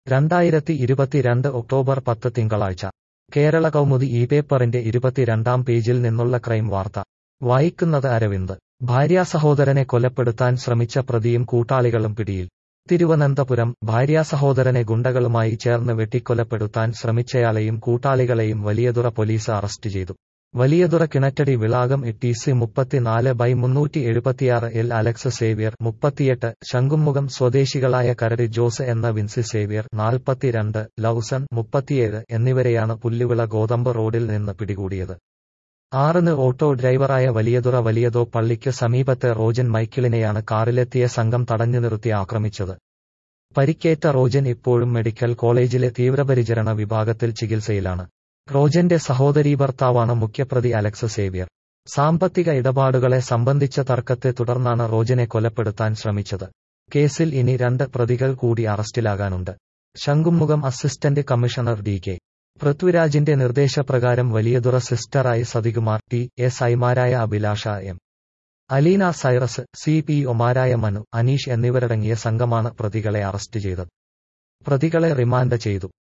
രണ്ടായിരത്തി ഇരുപത്തിരണ്ട് ഒക്ടോബർ പത്ത് തിങ്കളാഴ്ച കേരള കൗമുദി ഈ പേപ്പറിന്റെ ഇരുപത്തിരണ്ടാം പേജിൽ നിന്നുള്ള ക്രൈം വാർത്ത വായിക്കുന്നത് അരവിന്ദ് ഭാര്യാസഹോദരനെ കൊലപ്പെടുത്താൻ ശ്രമിച്ച പ്രതിയും കൂട്ടാളികളും പിടിയിൽ തിരുവനന്തപുരം ഭാര്യാസഹോദരനെ ഗുണ്ടകളുമായി ചേർന്ന് വെട്ടിക്കൊലപ്പെടുത്താൻ ശ്രമിച്ചയാളെയും കൂട്ടാളികളെയും വലിയതുറ പോലീസ് അറസ്റ്റ് ചെയ്തു വലിയതുറ കിണറ്റടി വിളാകം ടി സി മുപ്പത്തിനാല് ബൈ മുന്നൂറ്റി എഴുപത്തിയാറ് എൽ അലക്സ് സേവ്യർ മുപ്പത്തിയെട്ട് ശംഖുമുഖം സ്വദേശികളായ കരടി ജോസ് എന്ന വിൻസി സേവ്യർ നാൽപ്പത്തിരണ്ട് ലൌസൺ മുപ്പത്തിയേഴ് എന്നിവരെയാണ് പുല്ലുവിള ഗോതമ്പ് റോഡിൽ നിന്ന് പിടികൂടിയത് ആറിന് ഓട്ടോ ഡ്രൈവറായ വലിയതുറ വലിയതോ പള്ളിക്ക് സമീപത്തെ റോജൻ മൈക്കിളിനെയാണ് കാറിലെത്തിയ സംഘം തടഞ്ഞു നിർത്തി ആക്രമിച്ചത് പരിക്കേറ്റ റോജൻ ഇപ്പോഴും മെഡിക്കൽ കോളേജിലെ തീവ്രപരിചരണ വിഭാഗത്തിൽ ചികിത്സയിലാണ് റോജന്റെ സഹോദരീ ഭർത്താവാണ് മുഖ്യപ്രതി അലക്സ് സേവ്യർ സാമ്പത്തിക ഇടപാടുകളെ സംബന്ധിച്ച തർക്കത്തെ തുടർന്നാണ് റോജനെ കൊലപ്പെടുത്താൻ ശ്രമിച്ചത് കേസിൽ ഇനി രണ്ട് പ്രതികൾ കൂടി അറസ്റ്റിലാകാനുണ്ട് ശംഖുമുഖം അസിസ്റ്റന്റ് കമ്മീഷണർ ഡി കെ പൃഥ്വിരാജിന്റെ നിർദ്ദേശപ്രകാരം വലിയതുറ സിസ്റ്ററായി സതികുമാർ ടി എസ് ഐമാരായ Abhilasha M Aleena Cyrus C P ഒമാരായ മനു അനീഷ് എന്നിവരടങ്ങിയ സംഘമാണ് പ്രതികളെ അറസ്റ്റ് ചെയ്തത് പ്രതികളെ റിമാൻഡ് ചെയ്തു